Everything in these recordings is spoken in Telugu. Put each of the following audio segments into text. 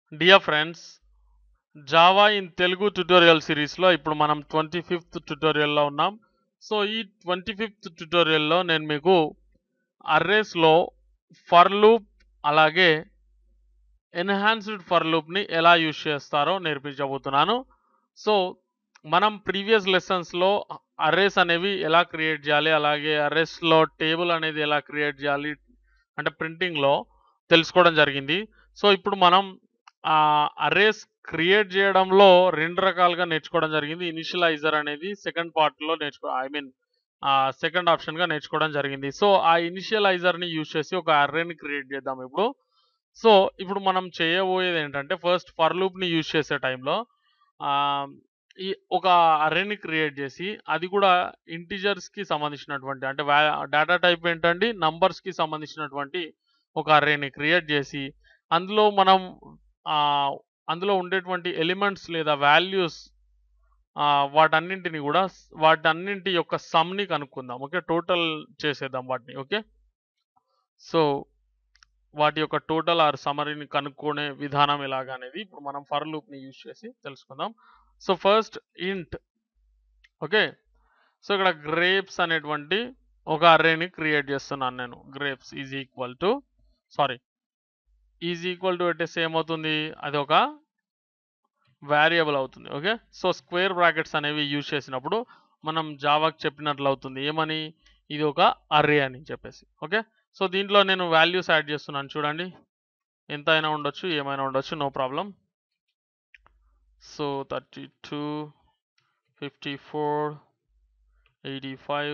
dear friends Java in Telugu tutorial సిరీస్లో ఇప్పుడు మనం ట్వంటీ ఫిఫ్త్ ట్యుటోరియల్లో ఉన్నాం సో ఈ ట్వంటీ ఫిఫ్త్ ట్యుటోరియల్లో నేను మీకు అర్రేస్లో ఫర్ లూప్ అలాగే ఎన్హాన్స్డ్ ఫర్ లూప్ని ఎలా యూజ్ చేస్తారో నేర్పించబోతున్నాను సో మనం ప్రీవియస్ లెసన్స్లో అర్రేస్ అనేవి ఎలా క్రియేట్ చేయాలి అలాగే అర్రేస్లో టేబుల్ అనేది ఎలా క్రియేట్ చేయాలి అంటే ప్రింటింగ్లో తెలుసుకోవడం జరిగింది సో ఇప్పుడు మనం అర్రేస్ క్రియేట్ చేయడంలో రెండు రకాలుగా నేర్చుకోవడం జరిగింది ఇనిషియలైజర్ అనేది సెకండ్ పార్ట్లో నేర్చుకో ఐ మీన్ సెకండ్ ఆప్షన్గా నేర్చుకోవడం జరిగింది సో ఆ ఇనిషియలైజర్ని యూజ్ చేసి ఒక అర్రేని క్రియేట్ చేద్దాం ఇప్పుడు సో ఇప్పుడు మనం చేయబోయేది ఏంటంటే ఫస్ట్ ఫర్ లూప్ని యూజ్ చేసే టైంలో ఈ ఒక అర్రేని క్రియేట్ చేసి అది కూడా ఇంటిజర్స్కి సంబంధించినటువంటి అంటే డేటా టైప్ ఏంటండి నంబర్స్కి సంబంధించినటువంటి ఒక అర్రేని క్రియేట్ చేసి అందులో మనం అందులో ఉండేటువంటి ఎలిమెంట్స్ లేదా వాల్యూస్ వాటన్నింటిని కూడా వాటన్నింటి యొక్క సమ్ని కనుక్కుందాం ఓకే టోటల్ చేసేద్దాం వాటిని ఓకే సో వాటి యొక్క టోటల్ ఆర్ సమరీని కనుక్కునే విధానం ఎలాగా అనేది ఇప్పుడు మనం ఫర్ లూప్ని యూజ్ చేసి తెలుసుకుందాం so first int okay so ఇక్కడ గ్రేప్స్ అనేటువంటి ఒక అర్రేని క్రియేట్ చేస్తున్నాను నేను grapes is equal to sorry is equal to పెట్టేస్తే ఏమవుతుంది అది ఒక వేరియబుల్ అవుతుంది ఓకే సో స్క్వేర్ బ్రాకెట్స్ అనేవి యూజ్ చేసినప్పుడు మనం జావాకి చెప్పినట్లు అవుతుంది ఏమని ఇది ఒక అర్రే అని చెప్పేసి ఓకే సో దీంట్లో నేను వాల్యూస్ యాడ్ చేస్తున్నాను చూడండి ఎంత అయినా ఉండొచ్చు ఏమైనా ఉండొచ్చు no problem so thirty two fifty four eighty five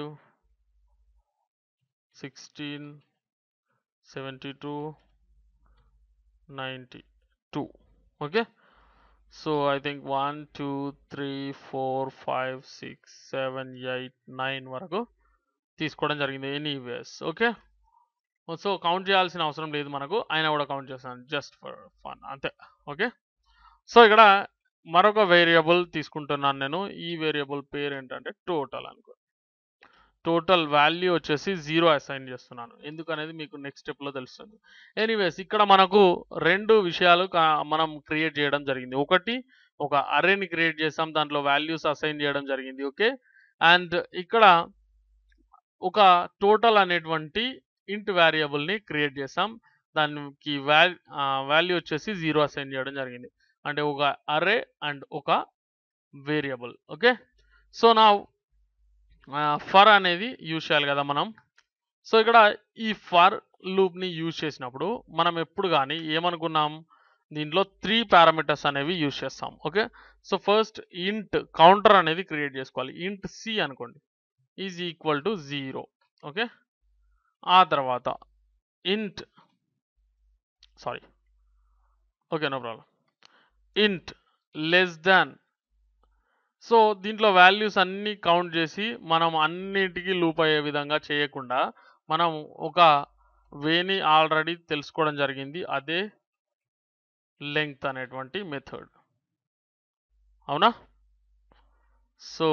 sixteen seventy two ninety two okay so I think one two three four five six seven eight nine వరకు తీసుకోవడం జరిగింది ఎనీవేస్ ఓకే సో కౌంట్ చేయాల్సిన అవసరం లేదు మనకు అయినా కూడా కౌంట్ చేస్తాను జస్ట్ ఫర్ ఫన్ అంతే ఓకే సో ఇక్కడ మరొక వేరియబుల్ తీసుకుంటున్నాను నేను ఈ వేరియబుల్ పేరు ఏంటంటే టోటల్ అనుకో టోటల్ వాల్యూ వచ్చేసి జీరో అసైన్ చేస్తున్నాను ఎందుకనేది మీకు నెక్స్ట్ స్టెప్లో తెలుస్తుంది ఎనీవేస్ ఇక్కడ మనకు రెండు విషయాలు మనం క్రియేట్ చేయడం జరిగింది ఒకటి ఒక అరేని క్రియేట్ చేసాం దాంట్లో వాల్యూస్ అసైన్ చేయడం జరిగింది ఓకే అండ్ ఇక్కడ ఒక టోటల్ అనేటువంటి ఇంట్ వేరియబుల్ని క్రియేట్ చేసాం దానికి వాల్యూ వచ్చేసి జీరో అసైన్ చేయడం జరిగింది అంటే ఒక అరే అండ్ ఒక వేరియబుల్ ఓకే సో నా ఫర్ అనేది యూజ్ చేయాలి కదా మనం సో ఇక్కడ ఈ ఫర్ లూప్ని యూజ్ చేసినప్పుడు మనం ఎప్పుడు కానీ ఏమనుకున్నాం దీంట్లో త్రీ పారామీటర్స్ అనేవి యూజ్ చేస్తాం okay so first int counter అనేది క్రియేట్ చేసుకోవాలి ఇంట్ సి అనుకోండి is equal to zero okay ఆ తర్వాత int sorry okay no problem int less than so దీంట్లో వాల్యూస్ అన్నీ కౌంట్ చేసి మనం అన్నిటికీ లూప్ అయ్యే విధంగా చేయకుండా మనం ఒక వేని ఆల్రెడీ తెలుసుకోవడం జరిగింది అదే లెంగ్త్ అనేటువంటి మెథడ్ అవునా సో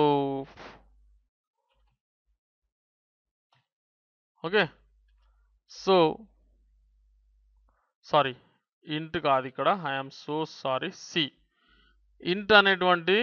ఓకే సో సారీ ఇంట్ కాదు ఇక్కడ ఐఎమ్ సో సారీ సి ఇంట్ అనేటువంటి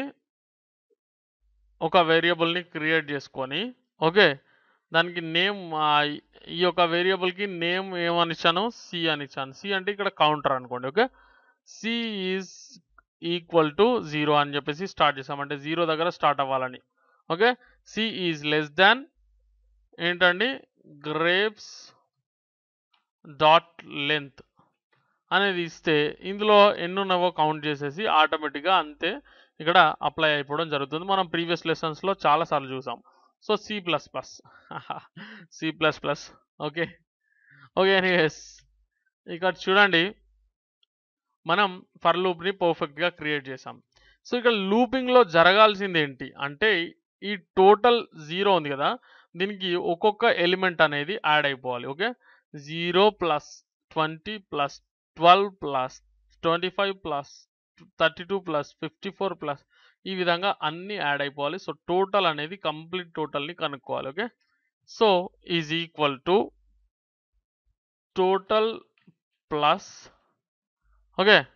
ఒక వేరియబుల్ని క్రియేట్ చేసుకొని ఓకే దానికి నేమ్ ఈ యొక్క వేరియబుల్కి నేమ్ ఏమని ఇచ్చాను సి అని ఇచ్చాను సి అంటే ఇక్కడ కౌంటర్ అనుకోండి okay C is equal to zero అని చెప్పేసి స్టార్ట్ చేసాం అంటే జీరో దగ్గర స్టార్ట్ అవ్వాలని okay C is less than ఏంటండి గ్రేప్స్ డాట్ లెంత్ అనేది ఇస్తే ఇందులో ఎన్ని ఉన్నావో కౌంట్ చేసేసి ఆటోమేటిక్గా అంతే ఇక్కడ అప్లై అయిపోవడం జరుగుతుంది మనం ప్రీవియస్ లెసన్స్లో చాలాసార్లు చూసాం so C plus plus C plus plus okay okay anyways ఇక్కడ చూడండి మనం ఫర్ లూప్ని పర్ఫెక్ట్గా క్రియేట్ చేసాం సో ఇక్కడ లూపింగ్లో జరగాల్సింది ఏంటి అంటే ఈ టోటల్ జీరో ఉంది కదా దీనికి ఒక్కొక్క ఎలిమెంట్ అనేది యాడ్ అయిపోవాలి okay zero plus twenty plus twelve plus twenty five plus thirty two plus fifty four plus ఈ విధంగా అన్ని యాడ్ అయిపోవాలి సో టోటల్ అనేది కంప్లీట్ టోటల్ని కనుక్కోవాలి okay so is equal to total plus okay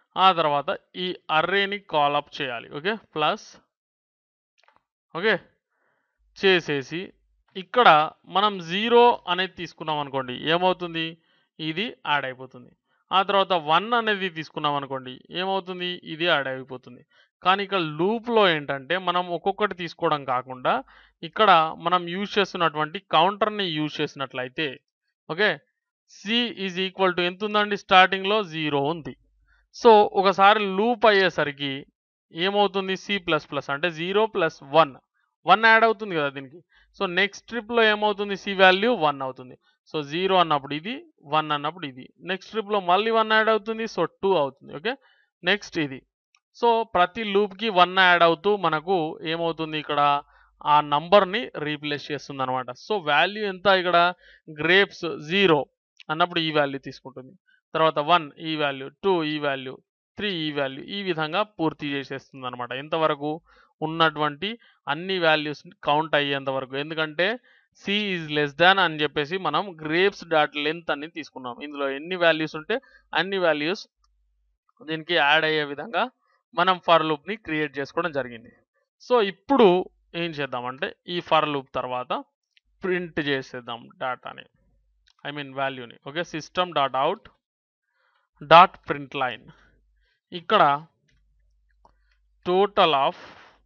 ఆ తర్వాత ఈ అర్రేని కాల్ అప్ చేయాలి ఓకే ప్లస్ ఓకే చేసేసి ఇక్కడ మనం జీరో అనేది తీసుకున్నాం అనుకోండి ఏమవుతుంది ఇది యాడ్ అయిపోతుంది ఆ తర్వాత వన్ అనేది తీసుకున్నాం అనుకోండి ఏమవుతుంది ఇది యాడ్ అయిపోతుంది కానీ ఇక్కడ లూప్లో ఏంటంటే మనం ఒక్కొక్కటి తీసుకోవడం కాకుండా ఇక్కడ మనం యూజ్ చేస్తున్నటువంటి కౌంటర్ని యూజ్ చేసినట్లయితే okay C is equal to ఎంత ఉందండి స్టార్టింగ్లో జీరో ఉంది సో ఒకసారి లూప్ అయ్యేసరికి ఏమవుతుంది సి ప్లస్ ప్లస్ అంటే zero plus one one add అవుతుంది కదా దీనికి సో నెక్స్ట్ ట్రిప్లో ఏమవుతుంది సి వాల్యూ వన్ అవుతుంది సో జీరో అన్నప్పుడు ఇది వన్ అన్నప్పుడు ఇది నెక్స్ట్ ట్రిప్లో మళ్ళీ వన్ యాడ్ అవుతుంది సో టూ అవుతుంది ఓకే నెక్స్ట్ ఇది సో ప్రతి లూప్కి వన్ యాడ్ అవుతూ మనకు ఏమవుతుంది ఇక్కడ ఆ నంబర్ని రీప్లేస్ చేస్తుంది అనమాట సో వాల్యూ ఎంత ఇక్కడ గ్రేప్స్ జీరో అన్నప్పుడు ఈ వాల్యూ తీసుకుంటుంది తర్వాత వన్ ఈ వాల్యూ టూ ఈ వాల్యూ త్రీ ఈ వాల్యూ ఈ విధంగా పూర్తి చేసేస్తుంది అనమాట ఎంతవరకు ఉన్నటువంటి అన్ని వాల్యూస్ కౌంట్ అయ్యేంత వరకు ఎందుకంటే సి ఈజ్ లెస్ దాన్ అని చెప్పేసి మనం గ్రేప్స్ డాట్ లెంత్ అని తీసుకున్నాం ఇందులో ఎన్ని వాల్యూస్ ఉంటే అన్ని వాల్యూస్ దీనికి యాడ్ అయ్యే విధంగా మనం ఫర్ లూప్ని క్రియేట్ చేసుకోవడం జరిగింది సో ఇప్పుడు ఏం చేద్దామంటే ఈ ఫర్ లూప్ తర్వాత ప్రింట్ చేసేద్దాం డేటాని ఐ మీన్ వాల్యూని okay system dot out dot print line ఇక్కడ total of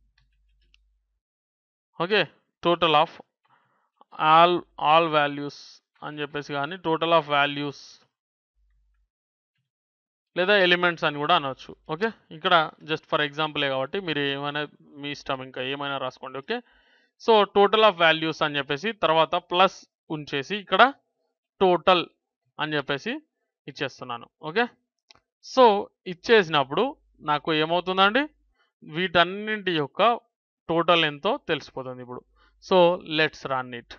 okay total of all all values అని చెప్పేసి కానీ టోటల్ ఆఫ్ వాల్యూస్ లేదా ఎలిమెంట్స్ అని కూడా అనవచ్చు ఓకే ఇక్కడ జస్ట్ ఫర్ ఎగ్జాంపులే కాబట్టి మీరు ఏమైనా మీ ఇష్టం ఇంకా ఏమైనా రాసుకోండి okay so total of values అని చెప్పేసి తర్వాత ప్లస్ ఉంచేసి ఇక్కడ టోటల్ అని చెప్పేసి ఇచ్చేస్తున్నాను ఓకే సో ఇచ్చేసినప్పుడు నాకు ఏమవుతుందండి వీటన్నింటి యొక్క టోటల్ ఎంతో తెలిసిపోతుంది ఇప్పుడు so let's run it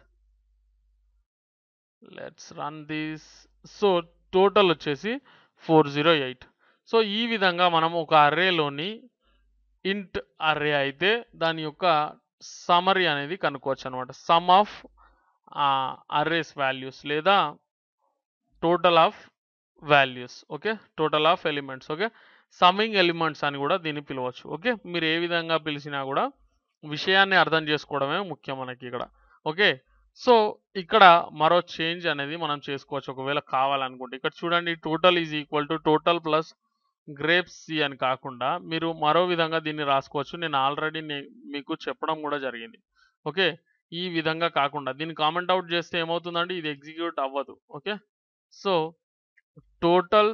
let's run this so total వచ్చేసి ఫోర్ జీరో ఎయిట్ సో ఈ విధంగా మనం ఒక అర్రేలోని ఇంట్ అర్రే అయితే దాని యొక్క సమరీ అనేది కనుక్కోవచ్చు అనమాట సమ్ ఆఫ్ అర్రేస్ వాల్యూస్ లేదా total of values okay total of elements okay summing elements అని కూడా దీన్ని పిలవచ్చు ఓకే మీరు ఏ విధంగా పిలిచినా కూడా విషయాన్ని అర్థం చేసుకోవడమే ముఖ్యం మనకి ఇక్కడ ఓకే సో ఇక్కడ మరో చేంజ్ అనేది మనం చేసుకోవచ్చు ఒకవేళ కావాలనుకుంటే ఇక్కడ చూడండి total is equal to total plus grapes C అని కాకుండా మీరు మరో విధంగా దీన్ని రాసుకోవచ్చు నేను ఆల్రెడీ మీకు చెప్పడం కూడా జరిగింది ఓకే ఈ విధంగా కాకుండా దీన్ని కామెంట్ అవుట్ చేస్తే ఏమవుతుందంటే ఇది ఎగ్జిక్యూట్ అవ్వదు okay so total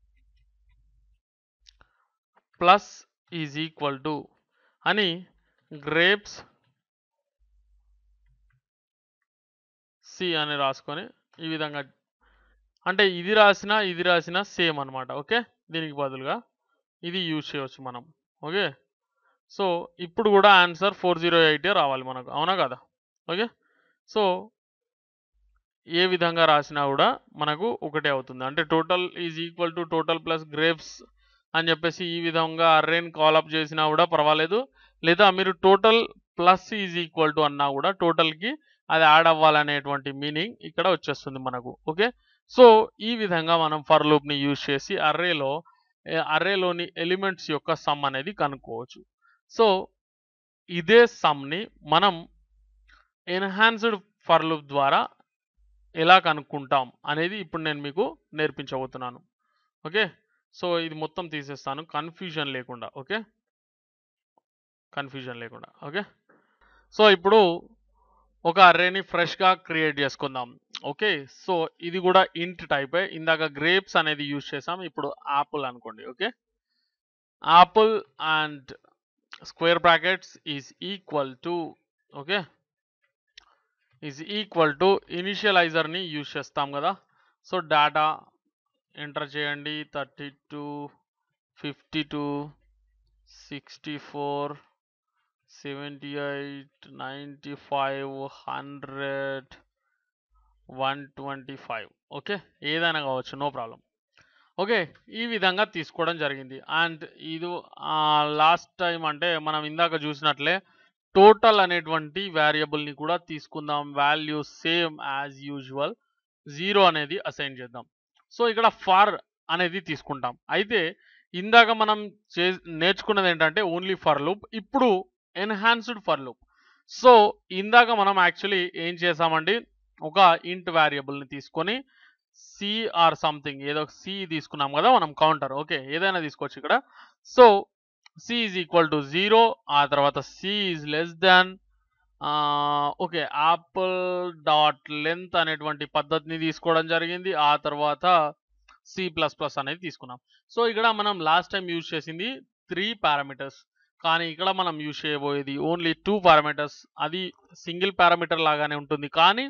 plus is equal to అని గ్రేప్స్ సి అని రాసుకొని ఈ విధంగా అంటే ఇది రాసినా ఇది రాసినా సేమ్ అనమాట ఓకే దీనికి బదులుగా ఇది యూజ్ చేయవచ్చు మనం ఓకే సో ఇప్పుడు కూడా ఆన్సర్ ఫోర్ జీరో ఎయిటే రావాలి మనకు అవునా కదా ఓకే సో ఏ విధంగా రాసినా కూడా మనకు ఒకటే అవుతుంది అంటే total is equal to total plus grapes అని చెప్పేసి ఈ విధంగా అర్రేన్ కాలప్ చేసినా కూడా పర్వాలేదు లేదా మీరు total plus is equal to అన్నా కూడా టోటల్కి అది యాడ్ అవ్వాలనేటువంటి మీనింగ్ ఇక్కడ వచ్చేస్తుంది మనకు ఓకే సో ఈ విధంగా మనం ఫర్ లూప్ని యూజ్ చేసి అర్రేలో అర్రేలోని ఎలిమెంట్స్ యొక్క సమ్ అనేది కనుక్కోవచ్చు సో ఇదే సమ్ని మనం ఎన్హాన్స్డ్ ఫర్ లూప్ ద్వారా ఎలా కనుక్కుంటాం అనేది ఇప్పుడు నేను మీకు నేర్పించబోతున్నాను ఓకే సో ఇది మొత్తం తీసేస్తాను కన్ఫ్యూజన్ లేకుండా ఓకే కన్ఫ్యూజన్ లేకుండా ఓకే సో ఇప్పుడు ఒక అర్రేని ఫ్రెష్గా క్రియేట్ చేసుకుందాం ఓకే సో ఇది కూడా ఇంట్ టైపే ఇందాక గ్రేప్స్ అనేది యూజ్ చేసాం ఇప్పుడు యాపిల్ అనుకోండి okay apple and square brackets is equal to okay is equal to ఇనిషియలైజర్ని యూజ్ చేస్తాం కదా సో డేటా ఎంటర్ చేయండి thirty two fifty two sixty four seventy eight ninety five hundred one twenty five okay ఏదైనా కావచ్చు నో ప్రాబ్లం ఓకే ఈ విధంగా తీసుకోవడం జరిగింది అండ్ ఇది లాస్ట్ టైం అంటే మనం ఇందాక చూసినట్లే టోటల్ అనేటువంటి వేరియబుల్ని కూడా తీసుకుందాం value same as usual zero అనేది అసైన్ చేద్దాం సో ఇక్కడ ఫార్ అనేది తీసుకుంటాం అయితే ఇందాక మనం చే నేర్చుకున్నది ఏంటంటే ఓన్లీ ఫర్ లూప్ ఇప్పుడు ఎన్హాన్స్డ్ ఫర్ లూప్ సో ఇందాక మనం యాక్చువల్లీ ఏం చేసామండి ఒక ఇంట్ వేరియబుల్ని తీసుకొని సి ఆర్ సంథింగ్ ఏదో సి తీసుకున్నాం కదా మనం కౌంటర్ ఓకే ఏదైనా తీసుకోవచ్చు ఇక్కడ so C is equal to zero ఆ తర్వాత C is less than okay apple dot length అనేటువంటి పద్ధతిని తీసుకోవడం జరిగింది ఆ తర్వాత సి ప్లస్ ప్లస్ అనేది తీసుకున్నాం సో ఇక్కడ మనం లాస్ట్ టైం యూజ్ చేసింది త్రీ పారామీటర్స్ కానీ ఇక్కడ మనం యూజ్ చేయబోయేది ఓన్లీ టూ పారామీటర్స్ అది సింగిల్ పారామీటర్ లాగానే ఉంటుంది కానీ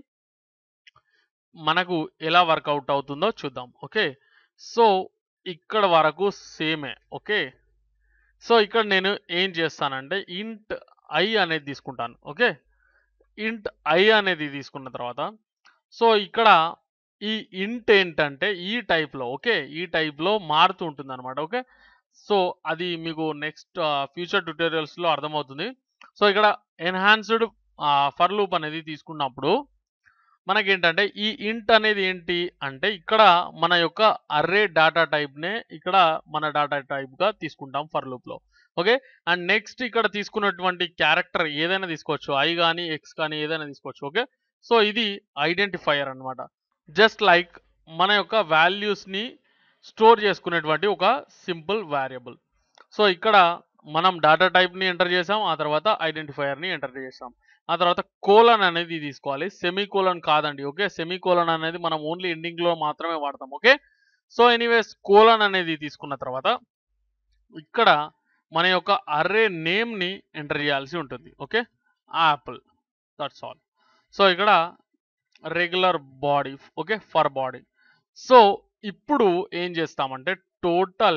మనకు ఎలా వర్కౌట్ అవుతుందో చూద్దాం ఓకే సో ఇక్కడ వరకు సేమే ఓకే సో ఇక్కడ నేను ఏం చేస్తానంటే ఇంట్ ఐ అనేది తీసుకుంటాను ఓకే ఇంట్ ఐ అనేది తీసుకున్న తర్వాత సో ఇక్కడ ఈ ఇంట్ ఏంటంటే ఈ టైప్లో ఓకే ఈ టైప్లో మారుతూ ఉంటుంది అనమాట ఓకే సో అది మీకు నెక్స్ట్ ఫ్యూచర్ ట్యూటోరియల్స్లో అర్థమవుతుంది సో ఇక్కడ ఎన్హాన్స్డ్ ఫర్ లూప్ అనేది తీసుకున్నప్పుడు మనకేంటంటే ఈ ఇంట్ అనేది ఏంటి అంటే ఇక్కడ మన యొక్క అర్రే డేటా టైప్నే ఇక్కడ మన డేటా టైప్గా తీసుకుంటాం ఫర్ లూప్లో ఓకే అండ్ నెక్స్ట్ ఇక్కడ తీసుకున్నటువంటి క్యారెక్టర్ ఏదైనా తీసుకోవచ్చు ఐ కానీ ఎక్స్ కానీ ఏదైనా తీసుకోవచ్చు ఓకే సో ఇది ఐడెంటిఫైయర్ అన్నమాట జస్ట్ లైక్ మన యొక్క వాల్యూస్ని స్టోర్ చేసుకునేటువంటి ఒక సింపుల్ వేరియబుల్ సో ఇక్కడ మనం డేటా టైప్ని ఎంటర్ చేసాం ఆ తర్వాత ఐడెంటిఫైయర్ని ఎంటర్ చేసాం ఆ తర్వాత కోలన్ అనేది తీసుకోవాలి సెమీ కోలన్ కాదండి ఓకే సెమీ కోలన్ అనేది మనం ఓన్లీ ఎండింగ్లో మాత్రమే వాడతాం ఓకే సో ఎనీవేస్ కోలన్ అనేది తీసుకున్న తర్వాత ఇక్కడ మన యొక్క అర్రే నేమ్ని ఎంటర్ చేయాల్సి ఉంటుంది okay apple that's all so ఇక్కడ regular body okay for body so ఇప్పుడు ఏం చేస్తామంటే total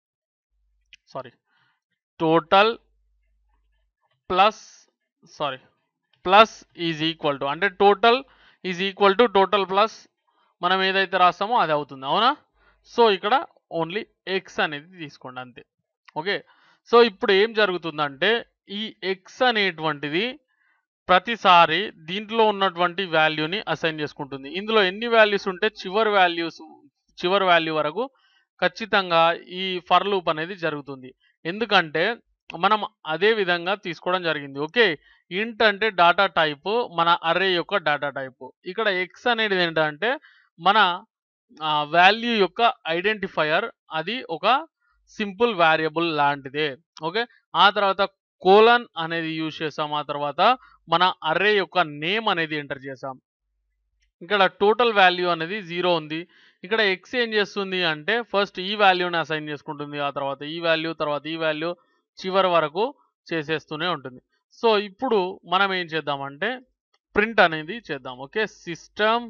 sorry total plus sorry plus is equal to అంటే total is equal to total plus మనం ఏదైతే రాస్తామో అది అవుతుంది అవునా సో ఇక్కడ ఓన్లీ ఎక్స్ అనేది తీసుకోండి అంతే ఓకే సో ఇప్పుడు ఏం జరుగుతుందంటే ఈ ఎక్స్ అనేటువంటిది ప్రతిసారి దీంట్లో ఉన్నటువంటి వాల్యూని అసైన్ చేసుకుంటుంది ఇందులో ఎన్ని వాల్యూస్ ఉంటే చివరి వాల్యూస్ చివరి వాల్యూ వరకు ఖచ్చితంగా ఈ ఫర్ లూప్ అనేది జరుగుతుంది ఎందుకంటే మనం అదే విధంగా తీసుకోవడం జరిగింది ఓకే ఇంట్ అంటే డాటా టైప్ మన అర్రే యొక్క డాటా టైప్ ఇక్కడ ఎక్స్ అనేది ఏంటంటే మన వాల్యూ యొక్క ఐడెంటిఫైయర్ అది ఒక సింపుల్ వేరియబుల్ లాంటిదే ఓకే ఆ తర్వాత కోలన్ అనేది యూజ్ చేసాం ఆ తర్వాత మన అర్రే యొక్క నేమ్ అనేది ఎంటర్ చేసాం ఇక్కడ టోటల్ వాల్యూ అనేది జీరో ఉంది ఇక్కడ ఎక్స్ ఏం చేస్తుంది అంటే ఫస్ట్ ఈ వాల్యూని అసైన్ చేసుకుంటుంది ఆ తర్వాత ఈ వాల్యూ తర్వాత ఈ వాల్యూ చివరి వరకు చేసేస్తూనే ఉంటుంది సో ఇప్పుడు మనం ఏం చేద్దామంటే ప్రింట్ అనేది చేద్దాం okay system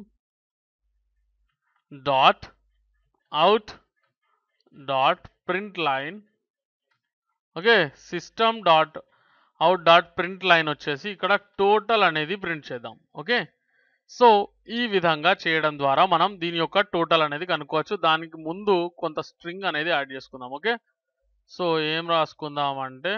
dot out dot print line okay system dot out dot print line వచ్చేసి ఇక్కడ టోటల్ అనేది ప్రింట్ చేద్దాం ఓకే సో ఈ విధంగా చేయడం ద్వారా మనం దీని యొక్క టోటల్ అనేది కనుక్కోవచ్చు దానికి ముందు కొంత స్ట్రింగ్ అనేది యాడ్ చేసుకుందాం ఓకే సో ఏం రాసుకుందాం అంటే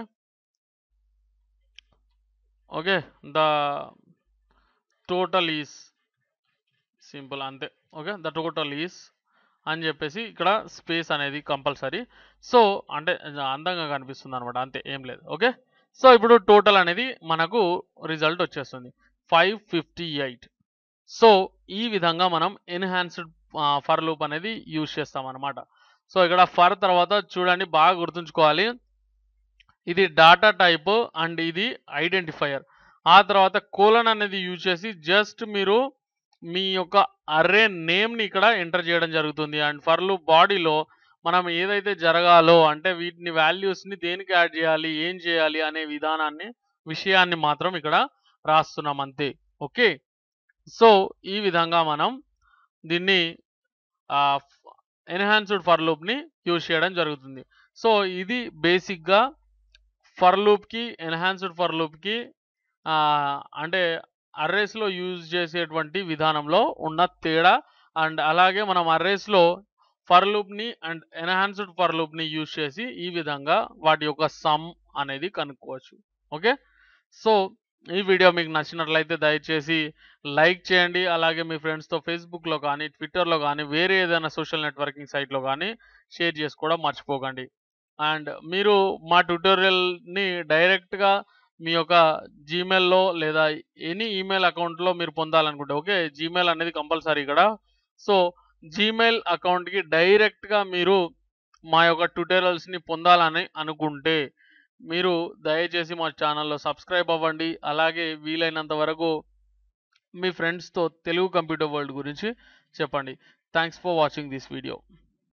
okay the total is simple అంతే ఓకే ద టోటల్ ఈస్ అని చెప్పేసి ఇక్కడ స్పేస్ అనేది కంపల్సరీ సో అంటే అందంగా కనిపిస్తుంది అనమాట అంతే ఏం లేదు ఓకే సో ఇప్పుడు టోటల్ అనేది మనకు రిజల్ట్ వచ్చేస్తుంది ఫైవ్ ఫిఫ్టీ ఎయిట్ సో ఈ విధంగా మనం ఎన్హాన్స్డ్ ఫర్ లూప్ అనేది యూజ్ చేస్తాం అనమాట సో ఇక్కడ ఫర్ తర్వాత చూడండి బాగా గుర్తుంచుకోవాలి ఇది డాటా టైప్ అండ్ ఇది ఐడెంటిఫైయర్ ఆ తర్వాత కోలన్ అనేది యూజ్ చేసి జస్ట్ మీరు మీ యొక్క అర్రే నేమ్ని ఇక్కడ ఎంటర్ చేయడం జరుగుతుంది అండ్ ఫర్ లూప్ బాడీలో మనం ఏదైతే జరగాలో అంటే వీటిని వాల్యూస్ని దేనికి యాడ్ చేయాలి ఏం చేయాలి అనే విధానాన్ని విషయాన్ని మాత్రం ఇక్కడ రాస్తున్నాం అంతే ఓకే సో ఈ విధంగా మనం దీన్ని ఎన్హాన్స్డ్ ఫర్ లూప్ని యూజ్ చేయడం జరుగుతుంది సో ఇది బేసిక్గా ఫర్ లూప్కి ఎన్హాన్స్డ్ ఫర్ లూప్కి అంటే అర్రేస్లో యూజ్ చేసేటువంటి విధానంలో ఉన్న తేడా అండ్ అలాగే మనం అర్రేస్లో ఫర్ లూప్ని అండ్ ఎన్హాన్స్డ్ ఫర్ లూప్ని యూజ్ చేసి ఈ విధంగా వాటి యొక్క సమ్ అనేది కనుక్కోవచ్చు ఓకే సో ఈ వీడియో మీకు నచ్చినట్లయితే దయచేసి లైక్ చేయండి అలాగే మీ ఫ్రెండ్స్తో ఫేస్బుక్లో కానీ ట్విట్టర్లో కానీ వేరే ఏదైనా సోషల్ నెట్వర్కింగ్ సైట్లో కానీ షేర్ చేసుకోవడం మర్చిపోకండి అండ్ మీరు మా ట్యూటోరియల్ని డైరెక్ట్గా మీ యొక్క జీమెయిల్లో లేదా ఎనీ ఈమెయిల్ అకౌంట్లో మీరు పొందాలనుకుంటే ఓకే జీమెయిల్ అనేది కంపల్సరీ ఇక్కడ సో జీమెయిల్ అకౌంట్కి డైరెక్ట్గా మీరు మా యొక్క ట్యూటోరియల్స్ని పొందాలని అనుకుంటే మీరు దయచేసి మా ఛానల్లో సబ్స్క్రైబ్ అవ్వండి అలాగే వీలైనంత వరకు మీ ఫ్రెండ్స్తో తెలుగు కంప్యూటర్ వరల్డ్ గురించి చెప్పండి thanks for watching this video